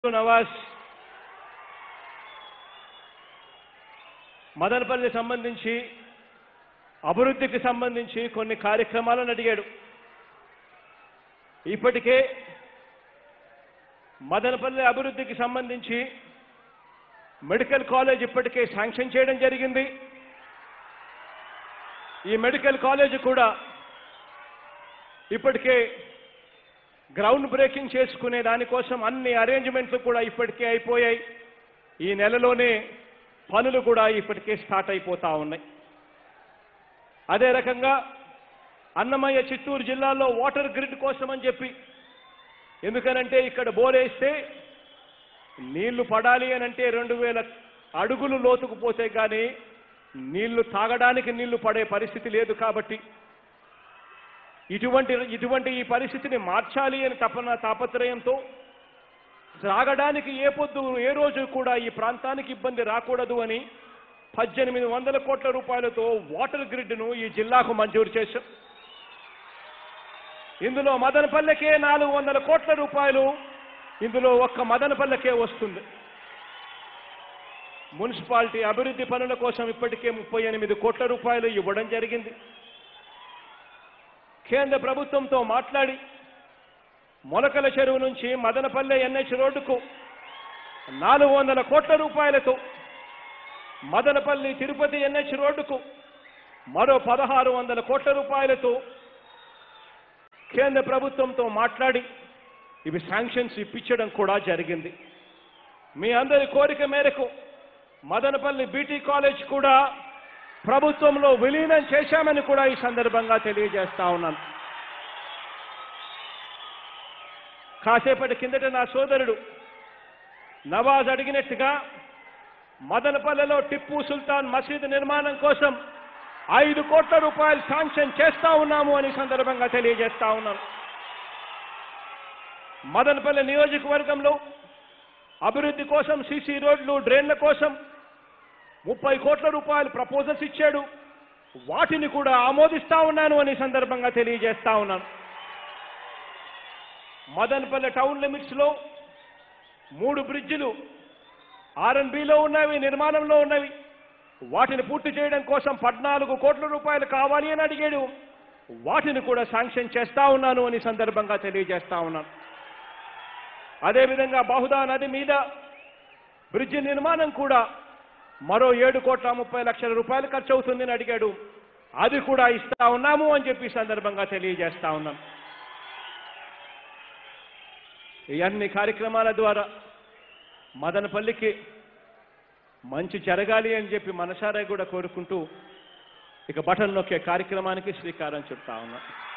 నవాజ్ మదనపల్లి సంబంధించి అభివృద్ధికి సంబంధించి కొన్ని కార్యక్రమాలను అడిగాడు ఇప్పటికే మదనపల్లి అభివృద్ధికి సంబంధించి మెడికల్ కాలేజ్ ఇప్పటికే శాంక్షన్ చేయడం జరిగింది ఈ మెడికల్ కాలేజ్ కూడా ఇప్పటికే గ్రౌండ్ బ్రేకింగ్ చేసుకునే దానికోసం అన్ని అరేంజ్మెంట్లు కూడా ఇప్పటికే అయిపోయాయి ఈ నెలలోనే పనులు కూడా ఇప్పటికే స్టార్ట్ అయిపోతా ఉన్నాయి అదే రకంగా అన్నమయ్య చిత్తూరు జిల్లాలో వాటర్ గ్రిడ్ కోసం అని చెప్పి ఎందుకనంటే ఇక్కడ బోరేస్తే నీళ్లు పడాలి అని అంటే రెండు వేల అడుగులు లోతుకు పోతే కానీ నీళ్లు తాగడానికి నీళ్లు పడే పరిస్థితి లేదు కాబట్టి ఇటువంటి ఇటువంటి ఈ పరిస్థితిని మార్చాలి అని తపన తాపత్రయంతో సాగడానికి ఏ పొద్దు ఏ రోజు కూడా ఈ ప్రాంతానికి ఇబ్బంది రాకూడదు అని పద్దెనిమిది వందల కోట్ల రూపాయలతో వాటర్ గ్రిడ్ను ఈ జిల్లాకు మంజూరు చేశాం ఇందులో మదనపల్లెకే నాలుగు వందల కోట్ల రూపాయలు ఇందులో ఒక్క మదనపల్లెకే వస్తుంది మున్సిపాలిటీ అభివృద్ధి పనుల కోసం ఇప్పటికే ముప్పై ఎనిమిది కోట్ల రూపాయలు ఇవ్వడం జరిగింది కేంద్ర ప్రభుత్వంతో మాట్లాడి మొలకల చెరువు నుంచి మదనపల్లె ఎన్హెచ్ రోడ్డుకు నాలుగు వందల కోట్ల రూపాయలతో మదనపల్లి తిరుపతి ఎన్హెచ్ రోడ్డుకు మరో పదహారు వందల కోట్ల రూపాయలతో కేంద్ర ప్రభుత్వంతో మాట్లాడి ఇవి శాంక్షన్స్ ఇప్పించడం కూడా జరిగింది మీ అందరి కోరిక మేరకు మదనపల్లి బీటీ కాలేజ్ కూడా ప్రభుత్వంలో విలీనం చేశామని కూడా ఈ సందర్భంగా తెలియజేస్తా ఉన్నాను కాసేపటి కిందట నా సోదరుడు నవాజ్ అడిగినట్టుగా మదనపల్లెలో టిప్పు సుల్తాన్ మసీదు నిర్మాణం కోసం ఐదు కోట్ల రూపాయలు శాంక్షన్ చేస్తా ఉన్నాము అని ఈ సందర్భంగా తెలియజేస్తా ఉన్నాను మదనపల్లె నియోజకవర్గంలో అభివృద్ధి కోసం సీసీ రోడ్లు డ్రైన్ల కోసం ముప్పై కోట్ల రూపాయలు ప్రపోజల్స్ ఇచ్చాడు వాటిని కూడా ఆమోదిస్తా ఉన్నాను అని ఈ సందర్భంగా తెలియజేస్తా ఉన్నాను మదనపల్లె టౌన్ లిమిట్స్ లో మూడు బ్రిడ్జిలు ఆర్ఎన్బిలో ఉన్నవి నిర్మాణంలో ఉన్నవి వాటిని పూర్తి చేయడం కోసం పద్నాలుగు కోట్ల రూపాయలు కావాలి అని అడిగాడు వాటిని కూడా శాంక్షన్ చేస్తా ఉన్నాను అని ఈ సందర్భంగా తెలియజేస్తా ఉన్నాను అదేవిధంగా బహుదా నది మీద బ్రిడ్జి నిర్మాణం కూడా మరో ఏడు కోట్ల ముప్పై లక్షల రూపాయలు ఖర్చు అవుతుందని అడిగాడు అది కూడా ఇస్తా ఉన్నాము అని చెప్పి ఈ సందర్భంగా తెలియజేస్తా ఉన్నాం ఈ అన్ని కార్యక్రమాల ద్వారా మదనపల్లికి మంచి జరగాలి అని చెప్పి మనసారా కూడా కోరుకుంటూ ఇక బటన్ నొక్కే కార్యక్రమానికి శ్రీకారం చుడతా ఉన్నాం